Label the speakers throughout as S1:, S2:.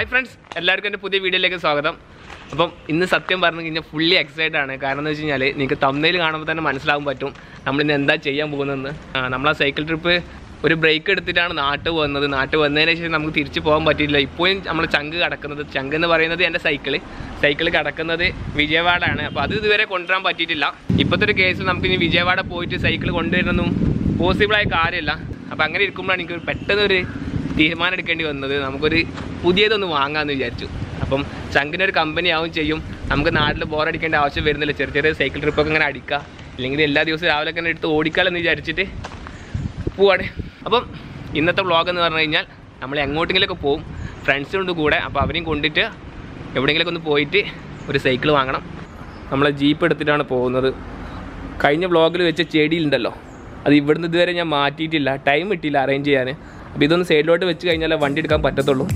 S1: Hi friends എല്ലാവർക്കും എൻ്റെ പുതിയ വീഡിയോയിലേക്ക് സ്വാഗതം അപ്പം ഇന്ന് സത്യം പറഞ്ഞു കഴിഞ്ഞാൽ ഫുള്ളി എക്സൈറ്റഡ് ആണ് കാരണം എന്ന് വെച്ച് കഴിഞ്ഞാൽ നിങ്ങൾക്ക് തമ്മിൽ കാണുമ്പോൾ തന്നെ മനസ്സിലാകാൻ പറ്റും നമ്മളിന്ന് എന്താ ചെയ്യാൻ പോകുന്നതെന്ന് ആ, നമ്മൾ ആ സൈക്കിൾ ട്രിപ്പ് ഒരു ബ്രേക്ക് എടുത്തിട്ടാണ് നാട്ടിൽ വന്നത് നാട്ടിൽ വന്നതിന് ശേഷം നമുക്ക് തിരിച്ചു പോകാൻ പറ്റിയില്ല ഇപ്പോഴും നമ്മൾ ചങ്ക് കിടക്കുന്നത് ചങ്ക് എന്ന് പറയുന്നത് എൻ്റെ സൈക്കിള് സൈക്കിൾ കിടക്കുന്നത് വിജയവാഡാണ് അപ്പോൾ അത് ഇതുവരെ കൊണ്ടുവരാൻ പറ്റിയിട്ടില്ല ഇപ്പോഴത്തെ ഒരു കേസിൽ നമുക്ക് ഇനി വിജയവാഡ പോയിട്ട് സൈക്കിൾ കൊണ്ടുവരുന്നതും പോസിബിളായ കാര്യമില്ല അപ്പോൾ അങ്ങനെ ഇരിക്കുമ്പോഴാണ് എനിക്ക് പെട്ടെന്നൊരു തീരുമാനം എടുക്കേണ്ടി വന്നത് നമുക്കൊരു പുതിയതൊന്ന് വാങ്ങാമെന്ന് വിചാരിച്ചു അപ്പം ചങ്കിനൊരു കമ്പനി ആവും ചെയ്യും നമുക്ക് നാട്ടിൽ ബോറടിക്കേണ്ട ആവശ്യം വരുന്നില്ല ചെറിയ ചെറിയ സൈക്കിൾ ട്രിപ്പൊക്കെ ഇങ്ങനെ അടിക്കുക ഇല്ലെങ്കിൽ എല്ലാ ദിവസവും രാവിലെ ഒക്കെ എടുത്ത് ഓടിക്കാമെന്ന് വിചാരിച്ചിട്ട് പോവാണ് അപ്പം ഇന്നത്തെ വ്ളോഗ് എന്ന് പറഞ്ഞു കഴിഞ്ഞാൽ നമ്മൾ എങ്ങോട്ടെങ്കിലുമൊക്കെ പോവും ഫ്രണ്ട്സുണ്ട് കൂടെ അപ്പോൾ അവരെയും കൊണ്ടിട്ട് എവിടെയെങ്കിലുമൊക്കെ ഒന്ന് പോയിട്ട് ഒരു സൈക്കിൾ വാങ്ങണം നമ്മളെ ജീപ്പ് എടുത്തിട്ടാണ് പോകുന്നത് കഴിഞ്ഞ വ്ളോഗിൽ വെച്ച ചെടിയിലുണ്ടല്ലോ അത് ഇവിടുന്ന് ഇതുവരെ ഞാൻ മാറ്റിയിട്ടില്ല ടൈം കിട്ടിയില്ല അറേഞ്ച് ചെയ്യാൻ അപ്പോൾ ഇതൊന്ന് സൈഡിലോട്ട് വെച്ച് കഴിഞ്ഞാൽ വണ്ടി എടുക്കാൻ പറ്റത്തുള്ളൂ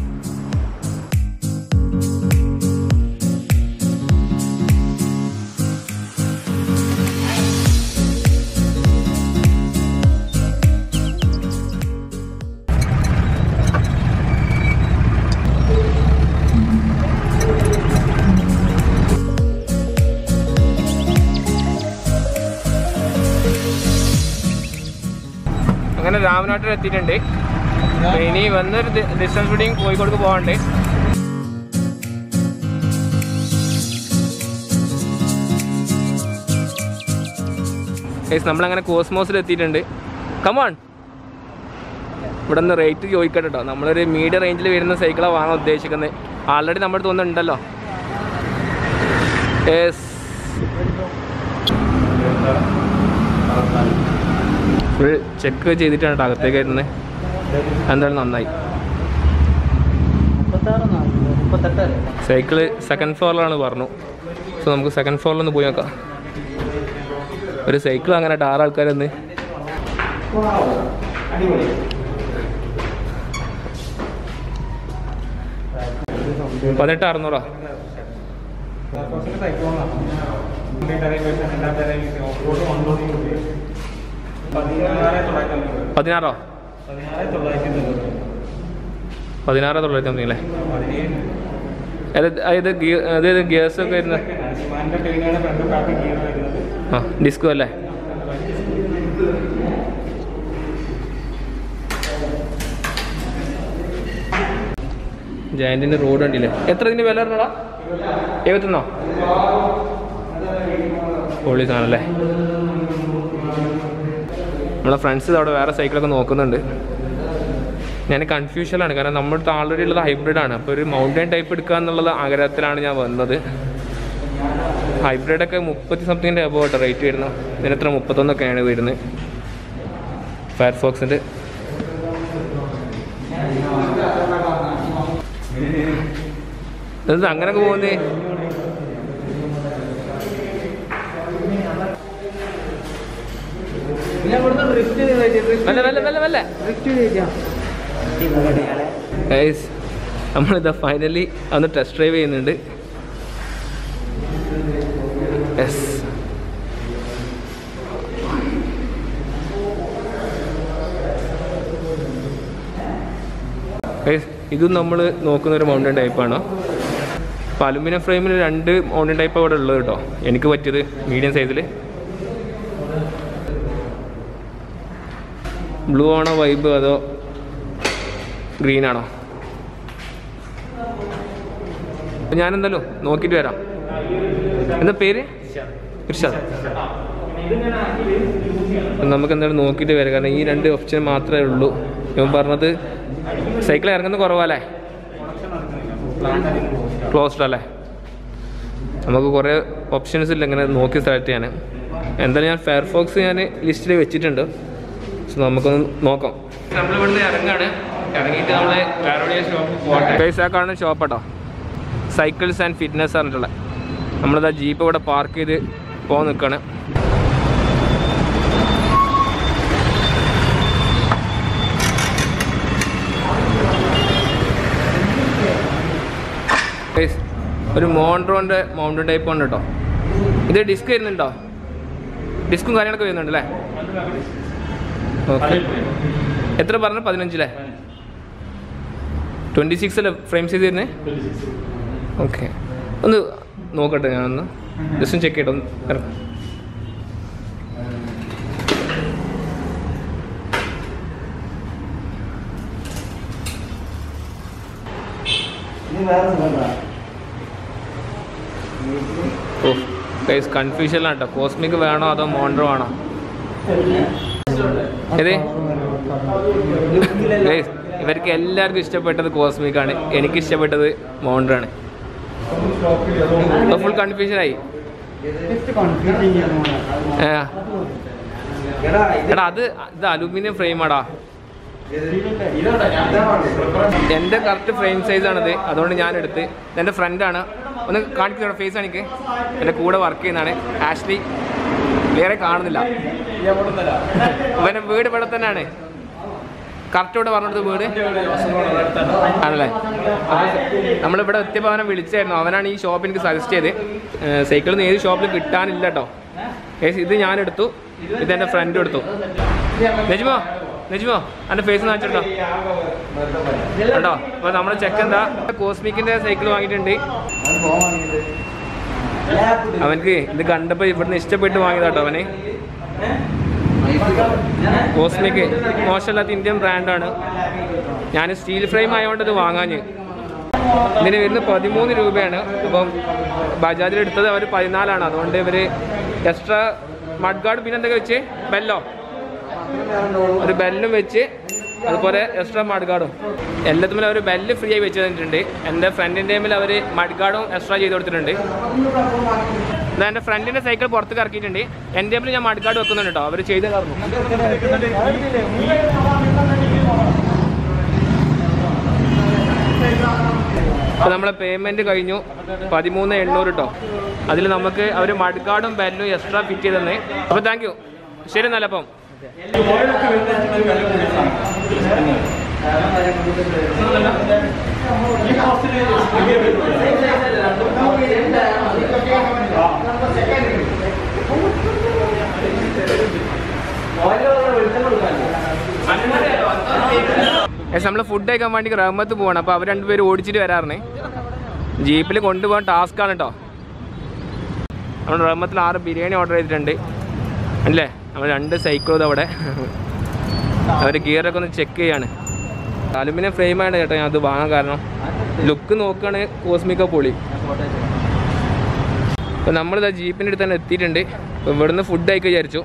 S1: അങ്ങനെ രാമനാട്ടിൽ എത്തിയിട്ടുണ്ട് അപ്പോൾ ഇനി വന്നൊരു ഡിസ്റ്റൻസ് ബിൽഡിങ് കോഴിക്കോട് പോകാണ്ട് ഗൈസ് നമ്മളങ്ങനെ കോസ്മോസിൽ എത്തിയിട്ടുണ്ട് കമോൺ ഇവിടെ നിന്ന് റേറ്റ് ചോദിക്കട്ടെ കേട്ടോ നമ്മളൊരു മീഡിയം റേഞ്ചിൽ വരുന്ന സൈക്കിളാണ് വാങ്ങാൻ ഉദ്ദേശിക്കുന്നത് ആൾറെഡി നമ്മുടെ അടുത്ത് ഒന്നുണ്ടല്ലോ യെസ് ഫുൾ ചെക്ക് ചെയ്തിട്ടാണ് കേട്ടോ അകത്തേക്ക് വരുന്നത് എന്തായാലും നന്നായി സൈക്കിള് സെക്കൻഡ് ഫ്ലോറിലാണ് പറഞ്ഞു സോ നമുക്ക് സെക്കൻഡ് ഫ്ലോറിലൊന്ന് പോയി നോക്കാം ഒരു സൈക്കിൾ അങ്ങനെ ആറ് ആൾക്കാരൊന്ന് പതിനെട്ട് അറുന്നൂറാ പതിനാറോ പതിനാറ് തൊള്ളായിരത്തി അമ്പത് അല്ലേ ഏത് ഇത് ഗിയർ അതായത് ഗിയേഴ്സ് ഒക്കെ വരുന്നത് ആ ഡിസ്കോ അല്ലേ ജയന്റിന്റെ റോഡ് ഉണ്ടല്ലേ എത്ര ഇതിന്റെ വില പറഞ്ഞടാ എഴുപത്തൊന്നോ പൊളി സാധനല്ലേ നമ്മളെ ഫ്രണ്ട്സ് അവിടെ വേറെ സൈക്കിളൊക്കെ നോക്കുന്നുണ്ട് ഞാൻ കൺഫ്യൂഷനാണ് കാരണം നമ്മുടെ അടുത്ത് ആൾറെഡി ഉള്ളത് ഹൈബ്രിഡ് ആണ് അപ്പോൾ ഒരു മൗണ്ടൻ ടൈപ്പ് എടുക്കുക എന്നുള്ള ആഗ്രഹത്തിലാണ് ഞാൻ വന്നത് ഹൈബ്രിഡ് ഒക്കെ മുപ്പത്തി സംതിങ്ങിൻ്റെ അബോ കേട്ടോ റേറ്റ് വരുന്നത് ഇതിനെത്ര മുപ്പത്തൊന്നൊക്കെയാണ് വരുന്നത് ഫയർഫോക്സിൻ്റെ എന്താ അങ്ങനെയൊക്കെ പോകുന്നേ വല്ല വല്ല വല്ല വല്ല ഗൈസ് നമ്മളിതാ ഫൈനലി ഒന്ന് ടെസ്റ്റ് ഡ്രൈവ് ചെയ്യുന്നുണ്ട് യെസ് ഗൈസ് ഇതും നമ്മൾ നോക്കുന്ന ഒരു മൗണ്ടൻ ടൈപ്പാണ് അപ്പോൾ അലുമിനിയം ഫ്രെയിമിൽ രണ്ട് മൗണ്ടൻ ടൈപ്പ് അവിടെ ഉള്ളത് കേട്ടോ എനിക്ക് പറ്റിയത് മീഡിയം സൈസിൽ ബ്ലൂ ആണോ വൈബ് അതോ ഗ്രീൻ ആണോ അപ്പോൾ ഞാനെന്തായാലും നോക്കിയിട്ട് വരാം എന്താ പേര് ഇർഷാദ് അപ്പം നമുക്ക് എന്തായാലും നോക്കിയിട്ട് വരാം കാരണം ഈ രണ്ട് ഓപ്ഷൻ മാത്രമേ ഉള്ളൂ ഇവൻ പറഞ്ഞത് സൈക്കിൾ ഇറങ്ങുന്നത് കുറവല്ലേ ക്ലോസ്ഡ് അല്ലേ നമുക്ക് കുറേ ഓപ്ഷൻസ് ഇല്ല ഇങ്ങനെ നോക്കി സെലക്ട് ചെയ്യാൻ എന്തായാലും ഞാൻ ഫയർഫോക്സ് ഞാൻ ലിസ്റ്റിൽ വെച്ചിട്ടുണ്ട് സോ നമുക്കൊന്ന് നോക്കാം നമ്മൾ ഇവിടുന്ന് ഇറങ്ങാണ് ഇറങ്ങിയിട്ട് നമ്മൾ വേറെ ഷോപ്പ് പോകട്ടെ പൈസ കാണുന്ന ഷോപ്പ് കേട്ടോ സൈക്കിൾസ് ആൻഡ് ഫിറ്റ്നസ് പറഞ്ഞിട്ടുള്ള നമ്മളിതാ ജീപ്പ് ഇവിടെ പാർക്ക് ചെയ്ത് പോകാൻ നിൽക്കുകയാണ് Guys, ഒരു മോൺട്രോൻ്റെ മൗണ്ടൻ ടൈപ്പ് ഉണ്ട് കേട്ടോ ഇത് ഡിസ്ക് വരുന്നുണ്ടോ ഡിസ്കും കാര്യങ്ങളൊക്കെ വരുന്നുണ്ട് അല്ലേ ഓക്കെ എത്ര പറഞ്ഞു പതിനഞ്ചില്ലേ ട്വൻറ്റി സിക്സ് അല്ലേ ഫ്രെയിം ചെയ്ത് തരുന്നത് ഓക്കെ ഒന്ന് നോക്കട്ടെ ഞാനൊന്ന് ജസ്റ്റ് ചെക്ക് ചെയ്യട്ടെ ഒന്ന് ഇറങ്ങ്. ഓ ഗൈസ് കൺഫ്യൂഷനിലാണ് കേട്ടോ കോസ്മിക് വേണോ അതോ മോണ്ടർ വേണോ ഏത് ഗൈസ് ഇവർക്ക് എല്ലാവർക്കും ഇഷ്ടപ്പെട്ടത് കോസ്മിക് ആണ് എനിക്ക് ഇഷ്ടപ്പെട്ടത് മോണ്ടർ ആണ് ഫുൾ കൺഫ്യൂഷനായി ഏ. എടാ അത് ഇത് അലൂമിനിയം ഫ്രെയിം ആടാ എൻ്റെ കറക്റ്റ് ഫ്രെയിം സൈസ് ആണിത് അതുകൊണ്ട് ഞാൻ എടുത്ത് എൻ്റെ ഫ്രണ്ടാണ് ഒന്ന് കാണിക്കുന്ന ഫേസ് എനിക്ക് എൻ്റെ കൂടെ വർക്ക് ചെയ്യുന്നതാണ് ആഷ്ലി വേറെ കാണുന്നില്ല ഇവൻ്റെ വീട് ഇവിടെ തന്നെയാണ് കറക്റ്റ് ഇവിടെ പറഞ്ഞിട്ട് വീട് ആണല്ലേ നമ്മളിവിടെ എത്തിയപ്പോൾ അവനെ വിളിച്ചായിരുന്നു അവനാണ് ഈ ഷോപ്പ് എനിക്ക് സജസ്റ്റ് ചെയ്ത് സൈക്കിളിൽ നിന്ന് ഏത് ഷോപ്പിൽ കിട്ടാനില്ല കേട്ടോ ഏസ് ഇത് ഞാൻ എടുത്തു ഇത് എൻ്റെ ഫ്രണ്ട് എടുത്തു നജ്മോ നജ്മോ എൻ്റെ ഫേസ് കാണിച്ചിട്ടോ കേട്ടോ അപ്പോൾ നമ്മുടെ ചെക്ക് എന്താ കോസ്മിക്കിൻ്റെ സൈക്കിൾ വാങ്ങിയിട്ടുണ്ട് അവനക്ക് ഇത് കണ്ടപ്പോൾ ഇവിടുന്ന് ഇഷ്ടപ്പെട്ട് വാങ്ങിയതാട്ടോ അവന് കോസ്മിക് മോശമല്ലാത്ത ഇന്ത്യൻ ബ്രാൻഡാണ് ഞാൻ സ്റ്റീൽ ഫ്രെയിം ആയതുകൊണ്ട് ഇത് വാങ്ങാഞ്ഞ് ഇതിന് വരുന്നത് പതിമൂന്ന് രൂപയാണ് അപ്പം ബജാജിൽ എടുത്തത് അവർ പതിനാലാണ് അതുകൊണ്ട് ഇവർ എക്സ്ട്രാ മഡ് ഗാർഡ് പിന്നെ എന്തൊക്കെ വെച്ച് ബെല്ലോ ഒരു ബെല്ലും വെച്ച് അതുപോലെ എക്സ്ട്രാ മഡ് ഗാർഡും എല്ലാത്തിലും അവർ ബെല്ല് ഫ്രീ ആയി വെച്ച് തന്നിട്ടുണ്ട് എൻ്റെ ഫ്രണ്ടിൻ്റെ ടൈമിൽ അവർ മഡ് ഗാർഡും എക്സ്ട്രാ ചെയ്ത് കൊടുത്തിട്ടുണ്ട് ഇതാ എൻ്റെ ഫ്രണ്ടിൻ്റെ സൈക്കിൾ പുറത്ത് ഇറക്കിയിട്ടുണ്ട് എൻ്റെ ടൈമിൽ ഞാൻ മഡ് ഗാർഡ് വെക്കുന്നുണ്ട് കേട്ടോ അവർ ചെയ്ത് തന്നു അപ്പോൾ നമ്മളെ പേയ്മെൻറ്റ് കഴിഞ്ഞു പതിമൂന്ന് എണ്ണൂറ് കേട്ടോ അതിൽ നമുക്ക് അവർ മഡ് ഗാർഡും ബെല്ലും എക്സ്ട്രാ ഫിറ്റ് ചെയ്ത് തന്നെ അപ്പോൾ താങ്ക് യു ശരി എന്നല്ല അപ്പം നമ്മൾ ഫുഡ് കഴിക്കാൻ വേണ്ടി റഹ്മത്ത് പോവാണ് അപ്പോൾ അവർ രണ്ടുപേരും ഓടിച്ചിട്ട് വരാറുണ്ട് ജീപ്പിൽ കൊണ്ടുപോകാൻ ടാസ്ക്കാണ് കേട്ടോ നമ്മൾ റഹ്മത്തിൽ ആറ് ബിരിയാണി ഓർഡർ ചെയ്തിട്ടുണ്ട് അല്ലേ നമ്മൾ രണ്ട് സൈക്കിളും അവിടെ അവർ ഗിയറൊക്കെ ഒന്ന് ചെക്ക് ചെയ്യാണ് അലുമിനിയം ഫ്രെയിമാണ് കേട്ടോ ഞാൻ അത് വാങ്ങാൻ കാരണം ലുക്ക് നോക്കുകയാണെങ്കിൽ കോസ്മിക്ക പൊളി അപ്പോൾ നമ്മളിതാ ജീപ്പിൻ്റെ അടുത്ത് തന്നെ എത്തിയിട്ടുണ്ട് അപ്പോൾ ഇവിടുന്ന് ഫുഡ് കഴിക്കാൻ വിചാരിച്ചു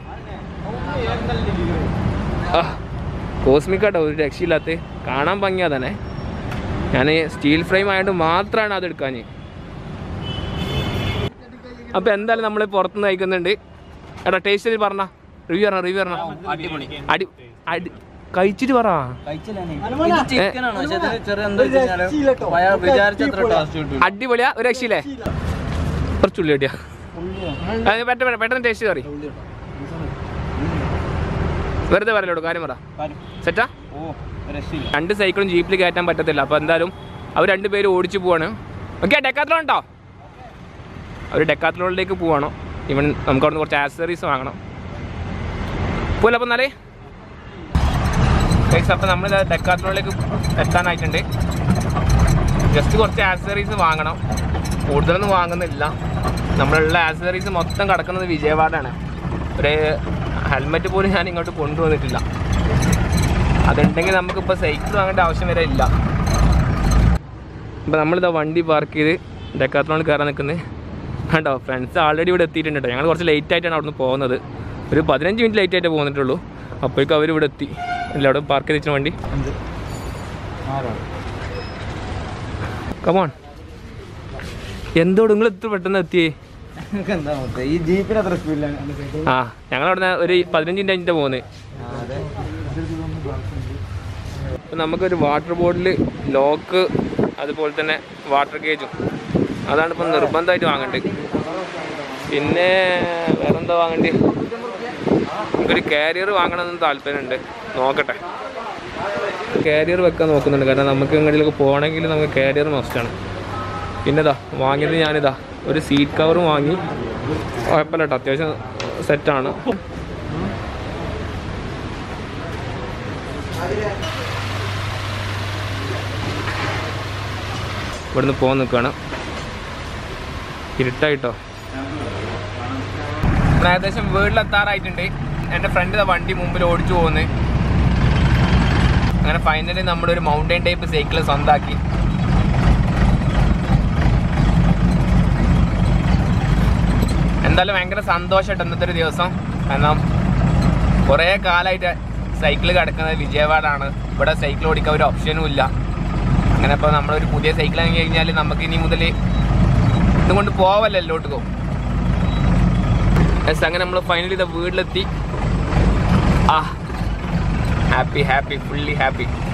S1: ആ കോസ്മിക്കാട്ടോ ഒരു രക്ഷയില്ലാത്ത കാണാൻ ഭംഗിയാ തന്നെ ഞാൻ സ്റ്റീൽ ഫ്രെയിം ആയതുകൊണ്ട് മാത്രമാണ് അത് എടുക്കാൻ അപ്പോൾ എന്തായാലും നമ്മൾ പുറത്തുനിന്ന് കഴിക്കുന്നുണ്ട് എടാ ടേസ്റ്റ് ചെയ്ത് പറഞ്ഞ റിവ്യൂ പറഞ്ഞ റിവ്യൂ പറഞ്ഞ
S2: അടിപൊളി
S1: അടി അടി കഴിച്ചിട്ട് പറ
S2: ചിക്കനാണ് പക്ഷെ അതിന് ചെറിയ എന്താ വെച്ചാല് അയാൾ വിചാരിച്ചത്ര ടേസ്റ്റ് കിട്ടും
S1: അടിപൊളിയാ ഒരു രക്ഷയില്ലേ കുറച്ചുള്ളി കിട്ടിയാ അത് പെട്ടെന്ന് പെട്ടെന്ന് ടേസ്റ്റ് കറി വെറുതെ പറയലോടു കാര്യം പറ സെറ്റാ
S2: ഓ രക്ഷയില്ല
S1: രണ്ട് സൈക്കിളും ജീപ്പിൽ കയറ്റാൻ പറ്റത്തില്ല അപ്പോൾ എന്തായാലും അവർ രണ്ടുപേരും ഓടിച്ചു പോവാണ് ഓക്കെ ഡെക്കാത്ലോൺ ഉണ്ടോ അവർ ഡെക്കാത്ലോണിലേക്ക് പോവാണോ ഇവൻ നമുക്ക് അവിടുന്ന് കുറച്ച് ആക്സസറീസ് വാങ്ങണം പോലെ അപ്പം എന്നാലേ ഗൈസ് അപ്പോൾ നമ്മൾ ഡെക്കാത്ലോണിലേക്ക് എത്താനായിട്ടുണ്ട് ജസ്റ്റ് കുറച്ച് ആക്സസറീസ് വാങ്ങണം കൂടുതലൊന്നും വാങ്ങുന്നില്ല നമ്മളുള്ള ആക്സസറീസ് മൊത്തം കിടക്കുന്നത് വിജയവാഡാണ് ഒരു ഹെൽമെറ്റ് പോലും ഞാൻ ഇങ്ങോട്ട് കൊണ്ടുവന്നിട്ടില്ല അതുണ്ടെങ്കിൽ നമുക്കിപ്പോൾ സൈക്കിൾ വാങ്ങേണ്ട ആവശ്യം വരെ ഇല്ല അപ്പോൾ നമ്മളിതാ വണ്ടി പാർക്ക് ചെയ്ത് ഡെക്കാത്ലോണിൽ കയറാൻ നിൽക്കുന്നത് കണ്ടോ ഫ്രണ്ട്സ് ആൾറെഡി ഇവിടെ എത്തിയിട്ടുണ്ട് കേട്ടോ ഞങ്ങൾ കുറച്ച് ലേറ്റ് ആയിട്ടാണ് അവിടുന്ന് പോകുന്നത് ഒരു പതിനഞ്ച് മിനിറ്റ് ലേറ്റ് ആയിട്ടേ പോന്നിട്ടുള്ളൂ അപ്പോഴേക്കും അവർ ഇവിടെ എത്തി ഇല്ല അവിടെ പാർക്ക് ചെയ്ത് വെച്ച വണ്ടി കമോൺ എന്തോട് നിങ്ങൾ എത്ര പെട്ടെന്ന് എത്തിയേ
S2: എന്താ മൊത്തം ഈ ജീപ്പിന് അത്ര സ്പീഡിലാണ്
S1: ആ ഞങ്ങൾ അവിടെ ഒരു പതിനഞ്ച് മിനിറ്റ് കഴിഞ്ഞിട്ട് പോകുന്നത് ഇപ്പം നമുക്കൊരു വാട്ടർ ബോട്ടിൽ ലോക്ക് അതുപോലെ തന്നെ വാട്ടർ ഗേജും അതാണ് ഇപ്പം നിർബന്ധമായിട്ട് വാങ്ങേണ്ടത് പിന്നെ വേറെന്താ വാങ്ങണ്ടേ നമുക്കൊരു കാരിയർ വാങ്ങണമെന്ന് താല്പര്യമുണ്ട് നോക്കട്ടെ കാരിയർ വെക്കാൻ നോക്കുന്നുണ്ട് കാരണം നമുക്ക് എങ്ങനെയൊക്കെ പോകണമെങ്കിൽ നമുക്ക് കാരിയർ മസ്റ്റാണ് പിന്നെതാ വാങ്ങിയത് ഞാനിതാ ഒരു സീറ്റ് കവറും വാങ്ങി കുഴപ്പമില്ല കേട്ടോ അത്യാവശ്യം സെറ്റാണ് ഇവിടുന്ന് പോകാൻ നിൽക്കുകയാണ് ഇരുട്ടായിട്ടോ നമ്മൾ ഏകദേശം വീട്ടിലെത്താറായിട്ടുണ്ട് എൻ്റെ ഫ്രണ്ട് വണ്ടി മുമ്പിൽ ഓടിച്ചു പോകുന്നത് അങ്ങനെ ഫൈനലി നമ്മുടെ ഒരു മൗണ്ടൻ ടൈപ്പ് സൈക്കിൾ സ്വന്താക്കി എന്തായാലും ഭയങ്കര സന്തോഷമായിട്ട് ഇന്നത്തെ ഒരു ദിവസം കാരണം കുറേ കാലമായിട്ട് സൈക്കിൾ കിടക്കുന്നത് വിജയവാഡാണ് ഇവിടെ സൈക്കിൾ ഓടിക്കാൻ ഒരു ഓപ്ഷനും ഇല്ല അങ്ങനെ ഇപ്പോൾ നമ്മളൊരു പുതിയ സൈക്കിൾ വാങ്ങി കഴിഞ്ഞാൽ നമുക്ക് ഇനി മുതൽ ഇതുകൊണ്ട് പോവല്ലോ എല്ലോട്ടുക്കും യെസ് അങ്ങനെ നമ്മൾ ഫൈനലി ഇത് വീട്ടിലെത്തി ആ ഹാപ്പി ഹാപ്പി ഫുള്ളി ഹാപ്പി